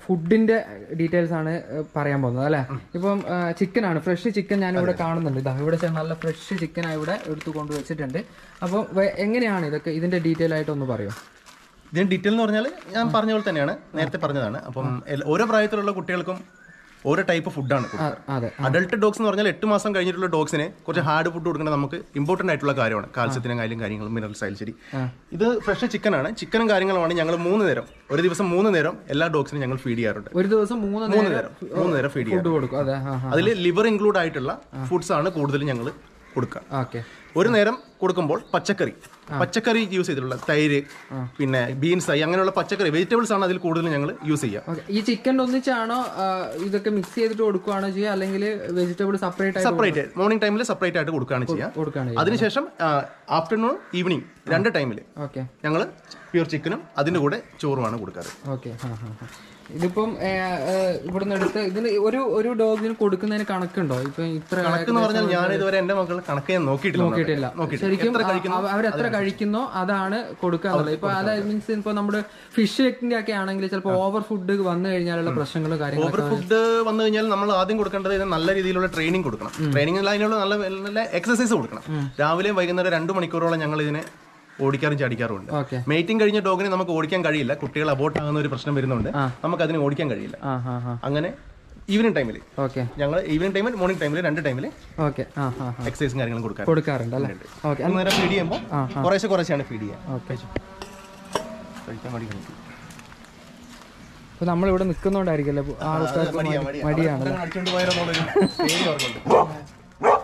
ഫുഡിന്റെ ഡീറ്റെയിൽസ് ആണ് ആ, പറയാൻ പോകുന്നത് അല്ലേ ഇപ്പം ചിക്കൻ ആണ് ഫ്രഷ് ചിക്കൻ ഞാൻ ഇവിടെ കാണുന്നുണ്ട് ഇതാ ഇവിടെ ചെ- നല്ല ഫ്രഷ് ചിക്കൻ ഇവിടെ എടുത്തു കൊണ്ടുവച്ചിട്ടുണ്ട് അപ്പോൾ എങ്ങനെയാണ് ഇതൊക്കെ ഇതിന്റെ ഡീറ്റെയിൽ ആയിട്ട് ഒന്ന് പറയോ ഇതിന് ഡീറ്റെയിൽ എന്ന് പറഞ്ഞാൽ ഞാൻ പറഞ്ഞ പോലെ തന്നെയാണ് നേരത്തെ പറഞ്ഞതാണ് അപ്പം എൽ- ഓരോ പ്രായത്തിലുള്ള കുട്ടികൾക്കും ഓരോ ടൈപ്പ് ഫുഡാണ് ആ, അതെ അഡൾട്ട് ഡോഗ്സ് എന്ന് പറഞ്ഞാൽ എട്ട് മാസം കഴിഞ്ഞിട്ടുള്ള ഡോഗ്സിന് കുറച്ച് ഹാർഡ് ഫുഡ് കൊടുക്കുന്നത് നമുക്ക് ഇമ്പോർട്ടന്റ് ആയിട്ടുള്ള കാര്യമാണ് കാൽസ്യത്തിനും കാര്യം കാര്യങ്ങളും മിനറൽസ് ആയാലും ശരി ഇത് ഫ്രഷ് ചിക്കൻ ആണ് ചിക്കനും കാര്യങ്ങളുമാണ് ഞങ്ങൾ മൂന്ന് നേരം ഒരു ദിവസം മൂന്ന് നേരം എല്ലാ ഡോഗ്സിനും ഞങ്ങൾ ഫീഡ് ചെയ്യാറുണ്ട് ഒരു ദിവസം മൂന്ന് മൂന്ന് നേരം നേരം മൂന്ന് നേരം ഫീഡ് ചെയ്യാം ഫുഡ് കൊടുക്കും അതെ ആ ആ അതിൽ ലിവർ ഇൻക്ലൂഡ് ആയിട്ടുള്ള ഫുഡ്സ് ആണ് കൂടുതലും ഞങ്ങൾ കൊടുക്കുക ഓക്കെ ഒരു നേരം കൊടുക്കുമ്പോൾ പച്ചക്കറി പച്ചക്കറി യൂസ് ചെയ്തിട്ടുള്ള തൈര് പിന്നെ ബീൻസ് ആയി അങ്ങനെയുള്ള പച്ചക്കറി വെജിറ്റബിൾസ് ആണ് അതിൽ കൂടുതലും ഞങ്ങൾ യൂസ് ചെയ്യുക ഓക്കെ ഈ ചിക്കൻ ഒന്നിച്ചാണോ ആ, ഇതൊക്കെ മിക്സ് ചെയ്തിട്ട് കൊടുക്കുകയാണോ ചെയ്യുക അല്ലെങ്കിൽ വെജിറ്റബിൾ സെപ്പറേറ്റ് ആയിട്ട് സെപ്പറേറ്റ് മോർണിംഗ് ടൈമിൽ സെപ്പറേറ്റ് ആയിട്ട് കൊടുക്കുകയാണ് ചെയ്യുക കൊടുക്കുകയാണ് ചെയ്യുക അതിനുശേഷം ആഫ്റ്റർനൂൺ ഈവനിങ് രണ്ട് ടൈമിൽ ഓക്കെ ഞങ്ങൾ പ്യൂർ ചിക്കനും അതിൻ്റെ കൂടെ ചോറുമാണ് കൊടുക്കാറ് ഓക്കെ ഇതിപ്പം ഏ, ഏ, ഇവിടുന്ന് എടുത്ത് ഇതിന് ഒരു ഒരു ഡോഗിന് കൊടുക്കുന്നതിന് കണക്കുണ്ടോ ഇപ്പൊ ഇത്ര കണക്കെന്ന് പറഞ്ഞാൽ ഞാൻ ഇതുവരെ എന്റെ മക്കൾ കണക്ക് ഞാൻ നോക്കിയിട്ടില്ല നോക്കിയിട്ടില്ല നോക്കിയിട്ടില്ല ശരിക്കും എത്ര കഴിക്കുന്നു അവ- അവരെത്ര കഴിക്കുന്നോ അതാണ് കൊടുക്കുക എന്നുള്ളത് ഇപ്പൊ അതായത് മീൻസ് ഇപ്പൊ നമ്മുടെ ഫിഷ് ഒക്കെ ആണെങ്കിൽ ചിലപ്പോൾ ഓവർ ഫുഡ് വന്നു കഴിഞ്ഞാലുള്ള പ്രശ്നങ്ങളും ഓവർ കാര്യങ്ങളൊക്കെ ഫുഡ് വന്നു കഴിഞ്ഞാൽ നമ്മൾ ആദ്യം കൊടുക്കേണ്ടത് ഇതിന് നല്ല രീതിയിലുള്ള ട്രെയിനിങ് കൊടുക്കണം ട്രെയിനിങ് അതിനുള്ള നല്ല നല്ല എക്സസൈസ് കൊടുക്കണം രാവിലെയും വൈകുന്നേരം രണ്ട് മണിക്കൂറോളം ഞങ്ങൾ ഇതിനെ ഓടിക്കാറും ചാടിക്കാറുമുണ്ട് ഓക്കെ മേറ്റിംഗ് കഴിഞ്ഞ ഡോഗിനെ നമുക്ക് ഓടിക്കാൻ കഴിയില്ല കുട്ടികൾ അബോട്ട് ആകുന്ന ഒരു പ്രശ്നം വരുന്നുണ്ട് നമുക്ക് അതിനെ ഓടിക്കാൻ കഴിയില്ല ആ ഹാ ഹാ അങ്ങനെ ഈവനിങ് ടൈമിൽ ഓക്കെ ഞങ്ങൾ ഈവനിങ് ടൈമിൽ മോർണിംഗ് ടൈമിൽ രണ്ട് ടൈമിൽ ഓക്കെ ആ ഹാ ഹാ എക്സസൈസും കാര്യങ്ങളും കൊടുക്കാൻ കൊടുക്കാറുണ്ട് അല്ലേ ഓക്കെ മൂന്ന് നേരം ഫീഡ് ചെയ്യുമ്പോൾ കുറേശ്ശെ കുറേശ്ശെയാണ് ഫീഡ് ചെയ്യുക ഓക്കെ കഴിക്കാൻ മടി കാണിക്കും. അപ്പൊ നമ്മളിവിടെ നിൽക്കുന്നോണ്ടായിരിക്കല്ലേ ആൾക്കാർക്ക് മടിയാ, മടി- മടിയാ. മടിയാണ് അവിടെ അടിച്ചോണ്ട് പോയാലോന്നുള്ളൊരു പേടി അവർക്കുണ്ട്.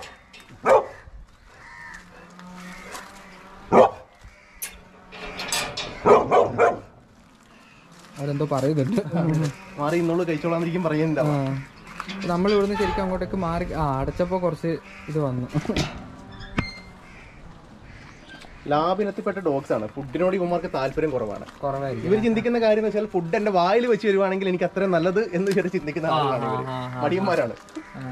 അവരെന്തോ പറയുന്നുണ്ട് മാറി ഇന്നുള്ളൂ കഴിച്ചോളാന്നിരിക്കും പറയുന്നുണ്ട് ആ. നമ്മൾ ഇവിടുന്ന് ശരിക്കും അങ്ങോട്ടേക്ക് മാറി ആ അടച്ചപ്പോ കുറച്ച് ഇത് വന്നു ലാഭിനെത്തിപ്പെട്ട ഡോഗ്സ് ആണ് ഫുഡിനോട് ഇവന്മാർക്ക് താല്പര്യം കുറവാണ് കുറവായിരിക്കും ഇവർ ചിന്തിക്കുന്ന കാര്യം എന്ന് വെച്ചാൽ ഫുഡ് എന്റെ വായിൽ വെച്ച് വരുവാണെങ്കിൽ എനിക്ക് അത്രയും നല്ലത് എന്ന് ചെറിയ ചിന്തിക്കുന്ന ആളുകളാണ് ഇവര് മടിയന്മാരാണ് ആ.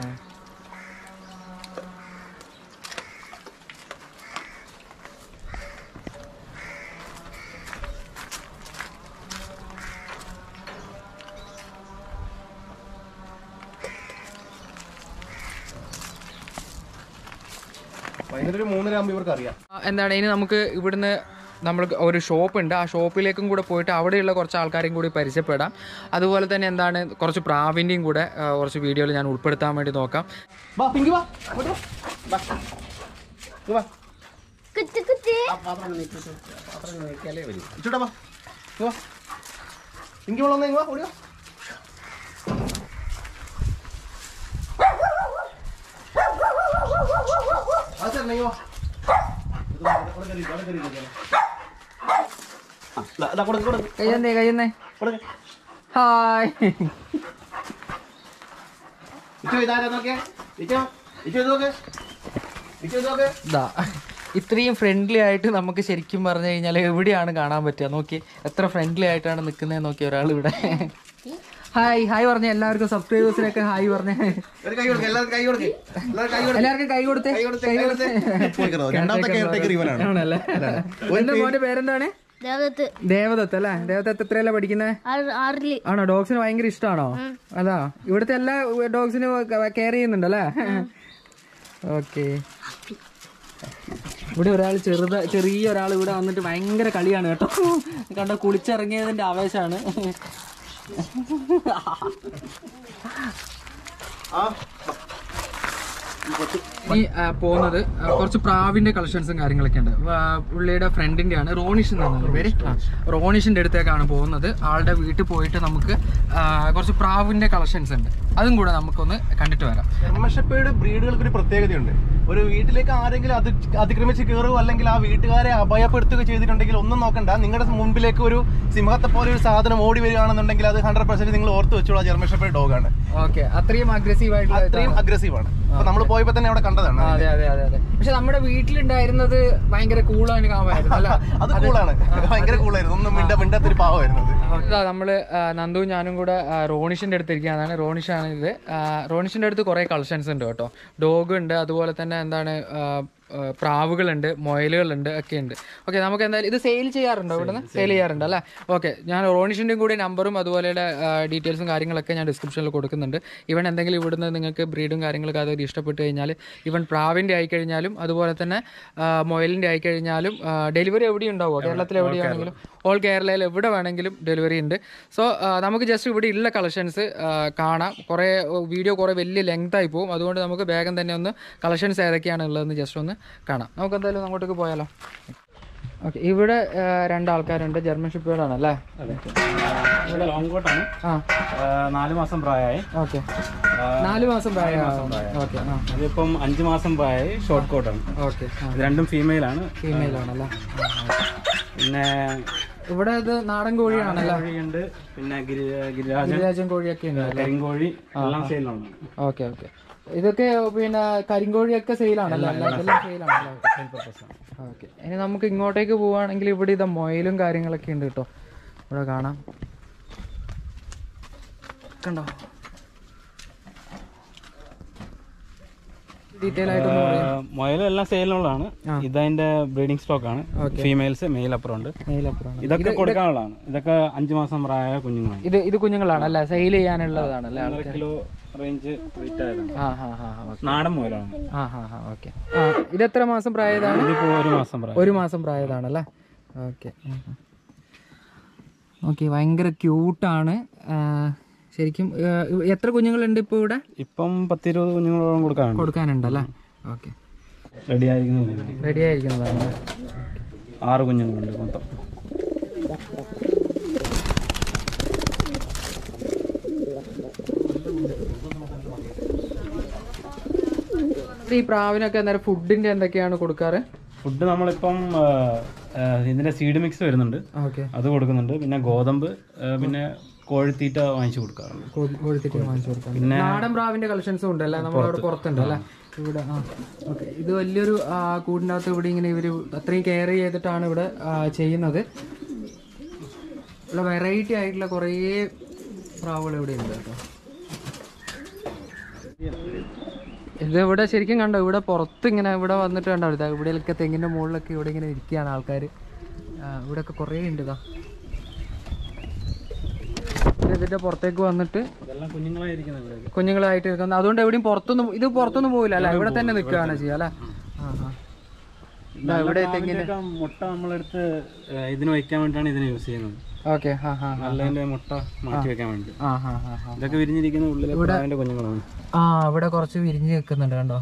വൈകുന്നേരം ഒരു മൂന്നര ആകുമ്പോൾ ഇവർക്ക് അറിയാം ആ, എന്താണ് ഇനി നമുക്ക് ഇവിടുന്ന് നമ്മൾ ഒരു ഷോപ്പ് ഉണ്ട് ആ ഷോപ്പിലേക്കും കൂടെ പോയിട്ട് അവിടെയുള്ള കുറച്ച് ആൾക്കാരെയും കൂടി പരിചയപ്പെടാം അതുപോലെ തന്നെ എന്താണ് കുറച്ച് പ്രാവീണ്യം കൂടെ ആ, കുറച്ച് വീഡിയോയിൽ ഞാൻ ഉൾപ്പെടുത്താൻ വേണ്ടി നോക്കാം വാ പിങ്കി വാ ഇങ്ങോട്ട് വാ. വാ. ഇങ്ങ് വാ. കുത്തി കുത്തി ഇച്ചോട്ടാ വാ ഇങ്ങ് വാ പിങ്കി വളർന്ന ഇങ്ങ് വാ ഓടിയോ ആ ചേട്ടനെ ഇങ്ങ് വാ ഇത് വാ, ഇവിടെ കയറി ഇരിക്ക്, അവിടെ കയറി ഇരിക്ക്. ആ, ദാ, ദാ, കൊടുക്ക്, കൊടുക്ക്. കഴിയുന്നേ കഴിയുന്നേ കൊടുക്ക്. ഹായ് ഇച്ചോ ഇതാരാ നോക്കിയേ ഇച്ചോ ഇച്ചോ ഇത് നോക്ക് ഇച്ചോ ഇത് നോക്ക് ഇതാ ഇത്രയും ഫ്രണ്ട്ലി ആയിട്ട് നമുക്ക് ശരിക്കും പറഞ്ഞു കഴിഞ്ഞാൽ എവിടെയാണ് കാണാൻ പറ്റുക നോക്കി എത്ര ഫ്രണ്ട്ലി ആയിട്ടാണ് നിൽക്കുന്നത് നോക്കി ഒരാൾ ഇവിടെ ഹായ് ഹായ് പറഞ്ഞ എല്ലാവർക്കും സബ്സ്ക്രൈബേഴ്സിനൊക്കെ ഹായ് പറഞ്ഞ ഒരു കൈ കൊടുക്ക് എല്ലാവർക്കും കൈ കൊടുക്ക് എല്ലാവരും കൈ കൊടുക്ക് എല്ലാവർക്കും കൈ കൊടുത്തേ കൈ കൊടുത്ത് കൈ കൊടുത്ത് പോയിക്കോ. രണ്ടാമത്തെ കെയർ ടേക്കർ ഇവനാണ് ആണല്ലേ എന്താ മോന്റെ പേരെന്താണ് ദേവദത്ത് ദേവദത്ത് അല്ലേ ദേവദത്ത് എത്രയല്ല പഠിക്കുന്നത് ആറ് ആറില് ആണോ ഡോഗ്സിന് ഭയങ്കര ഇഷ്ടമാണോ അതാ ഇവിടുത്തെ എല്ലാ ഡോഗ്സിനും കെയർ ചെയ്യുന്നുണ്ടല്ലേ ഓക്കെ ഇവിടെ ഒരാൾ ചെറുത ചെറിയ ഒരാൾ ഇവിടെ വന്നിട്ട് ഭയങ്കര കളിയാണ് കേട്ടോ കണ്ട കുളിച്ചിറങ്ങിയതിന്റെ ആവേശമാണ് ആ ഈ ആ, പോകുന്നത് ആ, കുറച്ച് പ്രാവിന്റെ കളക്ഷൻസും കാര്യങ്ങളൊക്കെ ഉണ്ട് ആ, പുള്ളിയുടെ ഫ്രണ്ടിന്റെ ആണ് റോണിഷ് എന്നാണ് പേര് ആ, റോണിഷിന്റെ അടുത്തേക്കാണ് പോകുന്നത് ആളുടെ വീട്ടിൽ പോയിട്ട് നമുക്ക് ആ, കുറച്ച് പ്രാവിന്റെ കളക്ഷൻസ് ഉണ്ട് അതും കൂടെ നമുക്കൊന്ന് കണ്ടിട്ട് വരാം ജർമ്മഷപ്പേഡ് ബ്രീഡുകൾക്ക് ഒരു പ്രത്യേകതയുണ്ട് ഒരു വീട്ടിലേക്ക് ആരെങ്കിലും അത് അതിക്രമിച്ച് കയറുകയോ അല്ലെങ്കിൽ ആ വീട്ടുകാരെ അഭയപ്പെടുത്തുകയോ ചെയ്തിട്ടുണ്ടെങ്കിൽ ഒന്നും നോക്കണ്ട നിങ്ങളുടെ മുമ്പിലേക്ക് ഒരു സിംഹത്തെ പോലെ ഒരു സാധനം ഓടി വരികയാണെന്നുണ്ടെങ്കിൽ അത് ഹൺഡ്രഡ് പെർസെന്റ് നിങ്ങൾ ഓർത്ത് വെച്ചോളാം ജർമ്മഷപ്പേഡ് ഡോഗാണ് ഓക്കെ അത്രയും അഗ്രസീവ് ആയിട്ടുള്ള അത്രയും അഗ്രസീവ് ആണ് അപ്പൊ നമ്മൾ പോയപ്പോ തന്നെ അവിടെ കണ്ടതാണ് അതെ അതെ അതെ അതെ പക്ഷെ നമ്മുടെ വീട്ടിലുണ്ടായിരുന്നത് ഭയങ്കര കൂളായിട്ട് കാണുമായിരുന്നു അല്ല അത് കൂളാണ് ഭയങ്കര കൂളായിരുന്നു ഒന്നും മിണ്ട മിണ്ടാത്തൊരു പാവമായിരുന്നു അത് ഇതാ നമ്മള് ആ, നന്ദുവും ഞാനും കൂടെ ആ, റോണിഷിന്റെ അടുത്ത് ഇരിക്കുകയാണ് റോണിഷാണ് ഇത് ആ, റോണിഷിന്റെ അടുത്ത് കുറെ കളക്ഷൻസ് ഉണ്ട് കേട്ടോ ഡോഗ് ഉണ്ട് അതുപോലെ തന്നെ എന്താണ് ആ, പ്രാവുകളുണ്ട് മൊയലുകളുണ്ട് ഒക്കെ ഉണ്ട് ഓക്കെ നമുക്ക് എന്തായാലും ഇത് സെയിൽ ചെയ്യാറുണ്ടോ ഇവിടുന്ന് സെയിൽ ചെയ്യാറുണ്ട് അല്ലേ ഓക്കെ ഞാൻ റോണിഷിൻ്റെയും കൂടി നമ്പറും അതുപോലെയുള്ള ഡീറ്റെയിൽസും കാര്യങ്ങളൊക്കെ ഞാൻ ഡിസ്ക്രിപ്ഷനിൽ കൊടുക്കുന്നുണ്ട് ഇവൻ എന്തെങ്കിലും ഇവിടുന്ന് നിങ്ങൾക്ക് ബ്രീഡും കാര്യങ്ങളൊക്കെ അതൊരു ഇഷ്ടപ്പെട്ട് കഴിഞ്ഞാൽ ഇവൻ പ്രാവിൻ്റെ ആയിക്കഴിഞ്ഞാലും അതുപോലെ തന്നെ മൊയലിൻ്റെ ആയിക്കഴിഞ്ഞാലും ഡെലിവറി എവിടെയും ഉണ്ടാവുമോ കേരളത്തിൽ എവിടെയാണെങ്കിലും ഓൾ കേരളയിൽ എവിടെ വേണമെങ്കിലും ഡെലിവറി ഉണ്ട് സോ നമുക്ക് ജസ്റ്റ് ഇവിടെ ഉള്ള കളക്ഷൻസ് കാണാം കുറേ വീഡിയോ കുറേ വലിയ ലെങ്ത് ആയി പോകും അതുകൊണ്ട് നമുക്ക് വേഗം തന്നെ ഒന്ന് കളക്ഷൻസ് ഏതൊക്കെയാണ് ഉള്ളതെന്ന് ജസ്റ്റ് ഒന്ന് കാണാം നമുക്ക് എന്തായാലും അങ്ങോട്ടേക്ക് പോയാലോ ഓക്കെ ഇവിടെ ആ, രണ്ടാൾക്കാരുണ്ട് ജർമ്മൻ ഷിപ്പുകളാണ് അല്ലേ ഇവിടെ ലോങ് കോട്ടാണ് ആ നാല് മാസം പ്രായമായി ഓക്കെ നാല് മാസം പ്രായം ഓക്കെ ആ അതിപ്പം അഞ്ച് മാസം പ്രായമായി ഷോർട്ട് കോട്ടാണ് ഓക്കെ ആ ഇത് രണ്ടും ഫീമെയിൽ ആണ് ഫീമെയിൽ ആണല്ലേ പിന്നെ ഇവിടെ ഇത് നാടൻ കോഴിയാണല്ലേ കോഴിയുണ്ട് പിന്നെ ഗിരി ഗിരിരാജൻ ഗിരിരാജൻ കോഴിയൊക്കെ ഉണ്ട് കരിങ്കോഴി എല്ലാം സെയിലാണ് ഓക്കെ ഓക്കെ ഇതൊക്കെ പിന്നെ കരിങ്കോഴിയൊക്കെ സെയിലാണല്ലോ എല്ലാം സെയിലാണല്ലോ ഓക്കെ ഇനി നമുക്ക് ഇങ്ങോട്ടേക്ക് പോവുകയാണെങ്കിൽ ഇവിടെ ഇതാ മൊയിലും കാര്യങ്ങളൊക്കെ ഉണ്ട് കേട്ടോ ഇവിടെ കാണാം കണ്ടോ ഡീറ്റെയിൽ ആയിട്ടൊന്ന് പറയാം മുയലെല്ലാം സെയിലിനുള്ളതാണ് ഇതതിന്റെ ബ്രീഡിംഗ് സ്റ്റോക്ക് ആണ് ഫീമെയിൽസ് മെയിൽ അപ്പുറം ഉണ്ട് മെയിലപ്പുറമാണ് ഇതൊക്കെ കൊടുക്കാനുള്ളതാണ് ഇതൊക്കെ അഞ്ച് മാസം പ്രായമായ കുഞ്ഞുങ്ങളാണ് ഇത് ഇത് കുഞ്ഞുങ്ങളാണല്ലേ സെയിൽ ചെയ്യാനുള്ളതാണല്ലേ ഒന്നര കിലോ റേഞ്ച് വെയിറ്റ് ആയതാണ് ആ ഹാ ഹാ ഓക്കെ നാടൻ മുയലാണ് ആ ഹാ ഹാ ഓക്കെ ആ ഇത് എത്ര മാസം പ്രായതാണ് ഇതിപ്പോ ഒരു മാസം പ്രായം ഒരു മാസം പ്രായതാണല്ലേ ഓക്കെ ഓക്കെ ഭയങ്കര ക്യൂട്ടാണ് ശരിക്കും ആ, എത്ര കുഞ്ഞുങ്ങളുണ്ട് ഇപ്പോൾ ഇവിടെ ഇപ്പം പത്തിരുപത് കുഞ്ഞുങ്ങളോളം കൊടുക്കാനുണ്ട് കൊടുക്കാനുണ്ടല്ലേ ഓക്കെ റെഡി ആയിരിക്കുന്ന കുഞ്ഞുങ്ങൾ റെഡി ആയിരിക്കുന്നതാണ് ആറ് കുഞ്ഞുങ്ങളുണ്ട് മൊത്തം ഈ പ്രാവിനൊക്കെ അന്നേരം ഫുഡിന്റെ എന്തൊക്കെയാണ് കൊടുക്കാറ് ഫുഡ് നമ്മളിപ്പം ആ, ആ, ഇതിന്റെ സീഡ് മിക്സ് വരുന്നുണ്ട് ഓക്കെ അത് കൊടുക്കുന്നുണ്ട് പിന്നെ ഗോതമ്പ് ആ, പിന്നെ കോഴിത്തീറ്റ വാങ്ങിച്ചു കൊടുക്കാറുണ്ട് കോഴിത്തിട്ട് വാങ്ങിച്ചു കൊടുക്കാം നാടൻ പ്രാവിന്റെ കളക്ഷൻസും ഉണ്ട് അല്ലേ നമ്മളവിടെ പുറത്തുണ്ട് അല്ലേ ഇവിടെ ആ ഓക്കെ ഇത് വലിയൊരു ആ, കൂടിനകത്ത് ഇവിടെ ഇങ്ങനെ ഇവര് അത്രയും കെയർ ചെയ്തിട്ടാണ് ഇവിടെ ആ, ചെയ്യുന്നത് ഇവിടെ വെറൈറ്റി ആയിട്ടുള്ള കുറേ പ്രാവുകൾ ഇവിടെ ഉണ്ട് കേട്ടോ ഇത് ഇവിടെ ശരിക്കും കണ്ടോ ഇവിടെ പുറത്ത് ഇങ്ങനെ ഇവിടെ വന്നിട്ട് കണ്ടോ ഇതാ ഇവിടെയൊക്കെ തെങ്ങിന്റെ മുകളിലൊക്കെ ഇവിടെ ഇങ്ങനെ ഇരിക്കുകയാണ് ആൾക്കാർ ഇവിടെ ഒക്കെ കുറേ ഉണ്ട് ഇതാ ഇത് ഇതിന്റെ പുറത്തേക്ക് വന്നിട്ട് ഇതെല്ലാം കുഞ്ഞുങ്ങളായിരിക്കുന്നത് ഇവിടെ കുഞ്ഞുങ്ങളായിട്ട് നിൽക്കുന്നത് അതുകൊണ്ട് എവിടെയും പുറത്തൊന്നും ഇത് പുറത്തൊന്നും പോവില്ല അല്ലേ ഇവിടെ തന്നെ നിൽക്കുകയാണ് ചെയ്യുക അല്ലേ ആ ആ ഇതാ ഇവിടെ തെങ്ങിന് ഇതിന്റെയൊക്കെ മുട്ട നമ്മളെടുത്ത് ആ, ഇതിന് വയ്ക്കാൻ വേണ്ടിയിട്ടാണ് ഇതിനെ യൂസ് ചെയ്യുന്നത് ഓക്കെ ആ ആ നല്ലതിന്റെ മുട്ട മാറ്റി വെക്കാൻ വേണ്ടി ആ ആ ആ ആ ഇതൊക്കെ വിരിഞ്ഞിരിക്കുന്ന ഉള്ളിലെ പ്രാവിന്റെ കുഞ്ഞുങ്ങളാണ് ആ ഇവിടെ കുറച്ച് വിരിഞ്ഞ് നിൽക്കുന്നുണ്ട് കണ്ടോ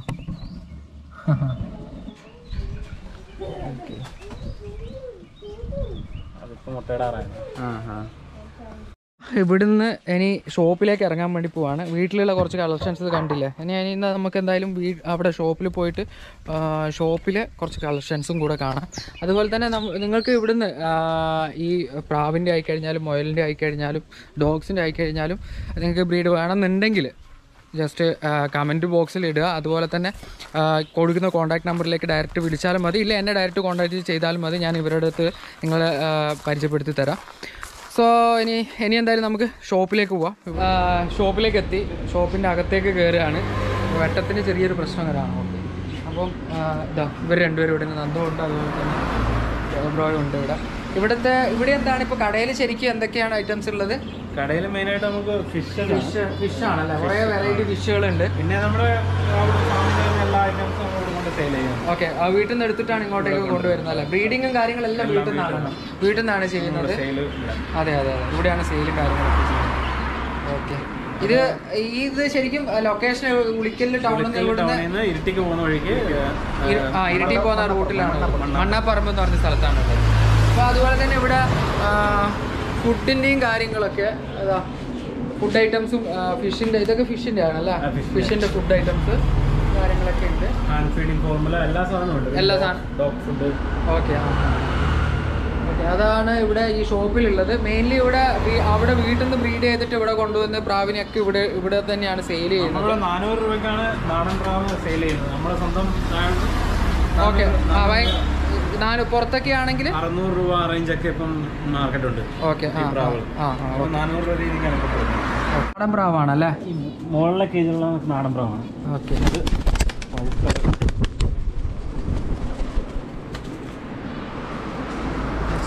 ഓക്കെ അതിപ്പോ മുട്ടയിടാറായത് ഇവിടുന്ന് ഇനി ഷോപ്പിലേക്ക് ഇറങ്ങാൻ വേണ്ടി പോവാണ് വീട്ടിലുള്ള കുറച്ച് കളക്ഷൻസ് കണ്ടില്ലേ ഇനി ഇനി ഇന്ന് നമുക്ക് എന്തായാലും വീ അവിടെ ഷോപ്പിൽ പോയിട്ട് ഷോപ്പിലെ കുറച്ച് കളക്ഷൻസും കൂടെ കാണാം അതുപോലെ തന്നെ നമ്മ നിങ്ങൾക്ക് ഇവിടുന്ന് ആ, ഈ പ്രാവിൻ്റെ ആയിക്കഴിഞ്ഞാലും മൊയലിൻ്റെ ആയിക്കഴിഞ്ഞാലും ഡോഗ്സിൻ്റെ ആയിക്കഴിഞ്ഞാലും നിങ്ങൾക്ക് ബ്രീഡ് വേണമെന്നുണ്ടെങ്കിൽ ജസ്റ്റ് കമൻറ്റ് ബോക്സിൽ ഇടുക അതുപോലെ തന്നെ ആ, കൊടുക്കുന്ന കോൺടാക്ട് നമ്പറിലേക്ക് ഡയറക്റ്റ് വിളിച്ചാലും മതി ഇല്ല എന്നെ ഡയറക്റ്റ് കോൺടാക്ട് ചെയ്താലും മതി ഞാൻ ഇവരുടെ അടുത്ത് നിങ്ങളെ ആ, പരിചയപ്പെടുത്തി തരാം സോ ഇനി ഇനി എന്തായാലും നമുക്ക് ഷോപ്പിലേക്ക് പോവാം ആ, ഷോപ്പിലേക്ക് എത്തി ഷോപ്പിൻ്റെ അകത്തേക്ക് കയറുകയാണ് വെട്ടത്തിന് ചെറിയൊരു പ്രശ്നം വരാണ് ഓക്കെ അപ്പം ആ, ഇതാ ഇവർ രണ്ടുപേരും ഇവിടെ നന്ദമുണ്ട് അതുപോലെ തന്നെ ബ്രോയും ഉണ്ട് ഇവിടെ ഇവിടുത്തെ ഇവിടെ എന്താണ് ഇപ്പോൾ കടയിൽ ശരിക്കും എന്തൊക്കെയാണ് ഐറ്റംസ് ഉള്ളത് കടയിൽ മെയിൻ ആയിട്ട് നമുക്ക് ഫിഷ് ഫിഷ് ഫിഷ് ആണല്ലേ കുറേ വെറൈറ്റി ഫിഷുകളുണ്ട് പിന്നെ നമ്മുടെ അവിടെ ഫാമിൽ എല്ലാ ഐറ്റംസും നമ്മൾ കൊണ്ട് സെയിൽ ചെയ്യുന്നത് ഓക്കെ ആ വീട്ടിൽ നിന്ന് എടുത്തിട്ടാണ് ഇങ്ങോട്ടേക്ക് കൊണ്ടുവരുന്നത് അല്ലേ ബ്രീഡിങ്ങും കാര്യങ്ങളെല്ലാം വീട്ടിൽ നിന്നാണ് വീട്ടിൽ നിന്നാണ് ചെയ്യുന്നത് സെയിൽ അതെ അതെ അതെ ഇവിടെയാണ് സെയിലും കാര്യങ്ങളൊക്കെ ചെയ്യുന്നത് ഓക്കെ ഇത് ഇത് ശരിക്കും ലൊക്കേഷൻ ഉളിക്കല് ടൗണിൽ നിന്ന് ഇവിടുന്ന് ടൗണിൽ നിന്ന് ഇരുട്ടിക്ക് പോകുന്ന വഴിക്ക് ഇരു- ആ ഇരുട്ടി പോകുന്ന റൂട്ടിലാണ് മണ്ണാപ്പറമ്പ് എന്ന് പറഞ്ഞ സ്ഥലത്താണ് ഉള്ളത് അപ്പോൾ അതുപോലെ തന്നെ ഇവിടെ ഫുഡിൻ്റെയും കാര്യങ്ങളൊക്കെ അതാ ഫുഡ് ഐറ്റംസും ഫിഷിൻ്റെ ഇതൊക്കെ ഫിഷിൻ്റെ ആണല്ലേ ഫിഷിൻ്റെ ഫുഡ് ഐറ്റംസ് കാര്യങ്ങളൊക്കെ ഉണ്ട് ഹാൻഡ് ഫീഡിംഗ് ഫോർമുല എല്ലാ സാധനവും ഉണ്ട് എല്ലാ സാധനം ഡോഗ് ഫുഡ് ഓക്കെ ഓക്കെ അതാണ് ഇവിടെ ഈ ഷോപ്പിലുള്ളത് മെയിൻലി ഇവിടെ വീ- അവിടെ വീട്ടിൽ നിന്ന് ബ്രീഡ് ചെയ്തിട്ട് ഇവിടെ കൊണ്ടുവന്ന് പ്രാവിനെയൊക്കെ ഇവിടെ ഇവിടെ തന്നെയാണ് സെയിൽ ചെയ്യുന്നത് നമ്മളിവിടെ നാനൂറ് രൂപയ്ക്കാണ് നാടൻ പ്രാവ് സെയിൽ ചെയ്യുന്നത് നമ്മുടെ സ്വന്തം ഓക്കെ ആ ഭയ- നാല് പുറത്തൊക്കെ ആണെങ്കിൽ അറുന്നൂറ് രൂപ റേഞ്ച് ഒക്കെ ഇപ്പം മാർക്കറ്റ് ഉണ്ട് ഓക്കെ ആ ആ, പ്രാവുകൾ ആ ആ അപ്പോൾ നാനൂറ് രൂപ രീതിക്കാണ് ഇപ്പോൾ കൊടുക്കുന്നത് നാടൻ പ്രാവാണല്ലേ ഈ മുകളിലെ കേജിലുള്ള നാടൻ പ്രാവാണ് ഓക്കെ ഇത്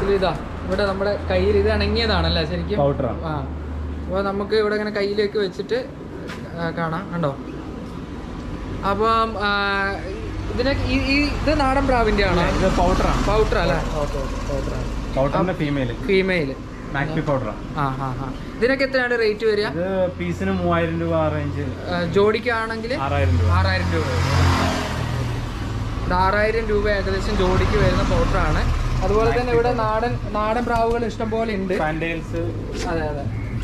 ആക്ച്വലി ഇതാ ഇവിടെ നമ്മുടെ കയ്യിൽ ഇത് ഇണങ്ങിയതാണല്ലേ ശരിക്കും പൗഡറാണ് ആ അപ്പോൾ നമുക്ക് ഇവിടെ ഇങ്ങനെ കയ്യിലേക്ക് വെച്ചിട്ട് ആ, കാണാം കണ്ടോ അപ്പം ആ, ഇതിനൊക്കെ ഈ ഈ- ഇത് നാടൻ പ്രാവിൻ്റെ ആണോ ഇത് പൗഡറാണ് പൗഡർ അല്ലേ ഓക്കെ ഓക്കെ പൗഡറാണ് പൗഡറിന്റെ ഫീമെയിൽ ഫീമെയിൽ മാക്പി പൗഡറാണ് ആ ഹാ ഹാ ഇതിനൊക്കെ എത്രയാണ് റേറ്റ് വരിക ഇത് പീസിന് മൂവായിരം രൂപ ആ റേഞ്ച് ആ, ജോഡിക്കാണെങ്കിൽ ആറായിരം രൂപ ആറായിരം രൂപ വരും. ഇത് ആറായിരം രൂപ ഏകദേശം ജോഡിക്ക് വരുന്ന പൗഡറാണ് അതുപോലെ തന്നെ ഇവിടെ നാടൻ നാടൻ പ്രാവുകൾ ഇഷ്ടം പോലെ ഉണ്ട് പാൻഡെയിൽസ് അതെ അതെ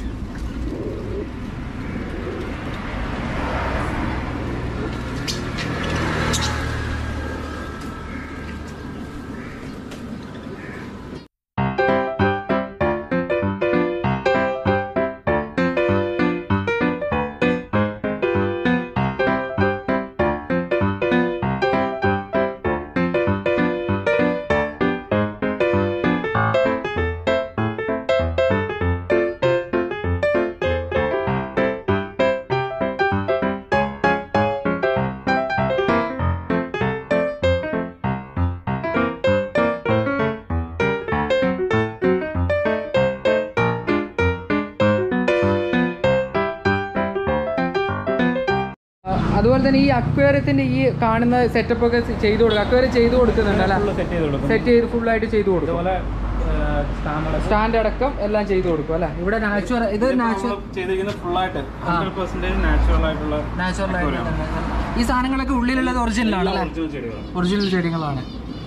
ആ, അതുപോലെ തന്നെ ഈ അക്വേറിയത്തിന്റെ ഈ കാണുന്ന സെറ്റപ്പ് ഒക്കെ ചെയ്തു കൊടുക്കുക അക്വേറിയം ചെയ്തു കൊടുക്കുന്നുണ്ട് അല്ലേ സെറ്റ് ചെയ്ത് കൊടുക്കും സെറ്റ് ചെയ്ത് full ആയിട്ട് ചെയ്തു കൊടുക്കും ഇതുപോലെ സ്റ്റാൻഡേർഡ് സ്റ്റാൻഡ് അടക്കം എല്ലാം ചെയ്തു കൊടുക്കും അല്ലേ ഇവിടെ നാച്ചുറൽ ഇത് നാച്ചുറൽ ചെയ്തിരിക്കുന്നത് ഫുൾ ആയിട്ട് ഹൺഡ്രഡ് പെർസെന്റേജ് നാച്ചുറൽ ആയിട്ടുള്ള നാച്ചുറൽ ആയിട്ട് ഈ സാധനങ്ങളൊക്കെ ഉള്ളിലുള്ളത് ഒറിജിനൽ ആണ് അല്ലേ ഒറിജിനൽ ചെടികളാണ് ഒറിജിനൽ ചെടികളാണ്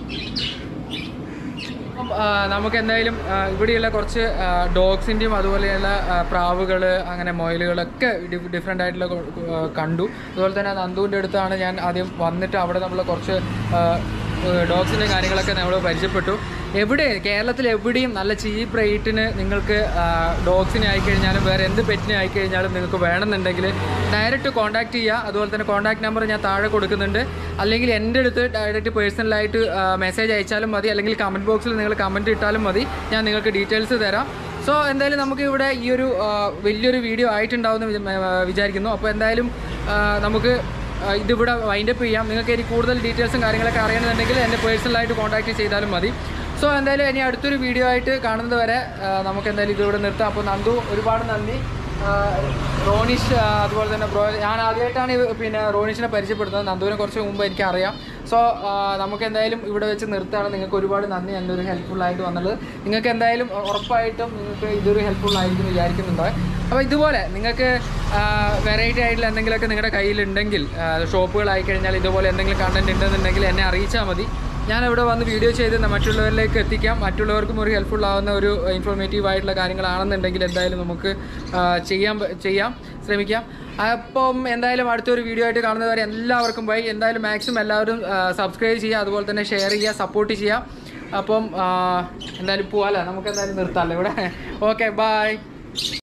അപ്പം, ആ, നമുക്ക് എന്തായാലും ആ, ഇവിടെയുള്ള കുറച്ച് ഡോഗ്സിൻ്റെയും അതുപോലെയുള്ള പ്രാവുകൾ അങ്ങനെ മൊയിലുകളൊക്കെ ഡിഫറെൻ്റ് ആയിട്ടുള്ള കൊ- ആ, കണ്ടു അതുപോലെ തന്നെ നന്ദുവിൻ്റെ അടുത്താണ് ഞാൻ ആദ്യം വന്നിട്ട് അവിടെ നമ്മൾ കുറച്ച് ഡോഗ്സിൻ്റെ കാര്യങ്ങളൊക്കെ നമ്മൾ പരിചയപ്പെട്ടു എവിടെ കേരളത്തിൽ എവിടെയും നല്ല ചീപ്പ് റേറ്റിന് നിങ്ങൾക്ക് ഡോഗ്സിനെ ആയിക്കഴിഞ്ഞാലും വേറെ എന്ത് പെറ്റിനെ ആയിക്കഴിഞ്ഞാലും നിങ്ങൾക്ക് വേണമെന്നുണ്ടെങ്കിൽ ഡയറക്റ്റ് കോൺടാക്ട് ചെയ്യുക അതുപോലെ തന്നെ കോൺടാക്ട് നമ്പർ ഞാൻ താഴെ കൊടുക്കുന്നുണ്ട് അല്ലെങ്കിൽ എൻ്റെ അടുത്ത് ഡയറക്റ്റ് പേഴ്സണലായിട്ട് മെസ്സേജ് അയച്ചാലും മതി അല്ലെങ്കിൽ കമൻറ്റ് ബോക്സിൽ നിങ്ങൾ കമൻറ്റ് ഇട്ടാലും മതി ഞാൻ നിങ്ങൾക്ക് ഡീറ്റെയിൽസ് തരാം സോ എന്തായാലും നമുക്ക് ഇവിടെ ഈ ഒരു ആ, വലിയൊരു വീഡിയോ ആയിട്ടുണ്ടാവുമെന്ന് വിചാ- ആ, വിചാരിക്കുന്നു അപ്പോൾ എന്തായാലും ആ, നമുക്ക് ആ, ഇതിവിടെ വൈൻഡപ്പ് ചെയ്യാം നിങ്ങൾക്ക് ഇനി കൂടുതൽ ഡീറ്റെയിൽസും കാര്യങ്ങളൊക്കെ അറിയണമെന്നുണ്ടെങ്കിൽ എന്നെ പേഴ്സണലായിട്ട് കോൺടാക്ട് ചെയ്താലും മതി സോ എന്തായാലും ഇനി അടുത്തൊരു വീഡിയോ ആയിട്ട് കാണുന്നത് വരെ ആ, നമുക്ക് എന്തായാലും ഇതിവിടെ നിർത്താം അപ്പോൾ നന്ദു ഒരുപാട് നന്ദി ആ, റോണിഷ് ആ, അതുപോലെ തന്നെ ബ്രോ ഞാൻ ആദ്യമായിട്ടാണ് ഇത് പിന്നെ റോണിഷിനെ പരിചയപ്പെടുന്നത് നന്ദുവിനെ കുറച്ച് മുമ്പ് എനിക്കറിയാം സോ നമുക്ക് എന്തായാലും ഇവിടെ വെച്ച് നിർത്താണ് നിങ്ങൾക്ക് ഒരുപാട് നന്ദി എൻ്റെ ഒരു ഹെൽപ്ഫുൾ ആയിട്ട് വന്നുള്ളത് നിങ്ങൾക്ക് എന്തായാലും ഉറപ്പായിട്ടും നിങ്ങൾക്ക് ഇതൊരു ഹെൽപ്ഫുൾ ആയിരിക്കും എന്ന് വിചാരിക്കുന്നുണ്ട് അപ്പോൾ ഇതുപോലെ നിങ്ങൾക്ക് വെറൈറ്റി ആയിട്ടുള്ള എന്തെങ്കിലുമൊക്കെ നിങ്ങളുടെ കയ്യിലുണ്ടെങ്കിൽ ഷോപ്പുകളായി കഴിഞ്ഞാൽ ഇതുപോലെ എന്തെങ്കിലും കണ്ടന്റ് ഉണ്ടെന്നുണ്ടെങ്കിൽ എന്നെ അറിയിച്ചാൽ മതി ഞാൻ ഇവിടെ വന്ന് വീഡിയോ ചെയ്ത് ന- മറ്റുള്ളവരിലേക്ക് എത്തിക്കാം മറ്റുള്ളവർക്കും ഒരു ഹെൽപ്ഫുൾ ആവുന്ന ഒരു ഇൻഫോർമേറ്റീവ് ആയിട്ടുള്ള കാര്യങ്ങളാണെന്നുണ്ടെങ്കിൽ എന്തായാലും നമുക്ക് ആ, ചെയ്യാൻ പ- ചെയ്യാം ശ്രമിക്കാം അപ്പം എന്തായാലും അടുത്തൊരു വീഡിയോ ആയിട്ട് കാണുന്നവരെ എല്ലാവർക്കും ബൈ എന്തായാലും മാക്സിമം എല്ലാവരും സബ്സ്ക്രൈബ് ചെയ്യുക അതുപോലെ തന്നെ ഷെയർ ചെയ്യുക സപ്പോർട്ട് ചെയ്യുക അപ്പം ആ, എന്തായാലും പോവാല്ലേ നമുക്ക് എന്തായാലും നിർത്താമല്ലോ ഇവിടെ ഓക്കെ ബൈ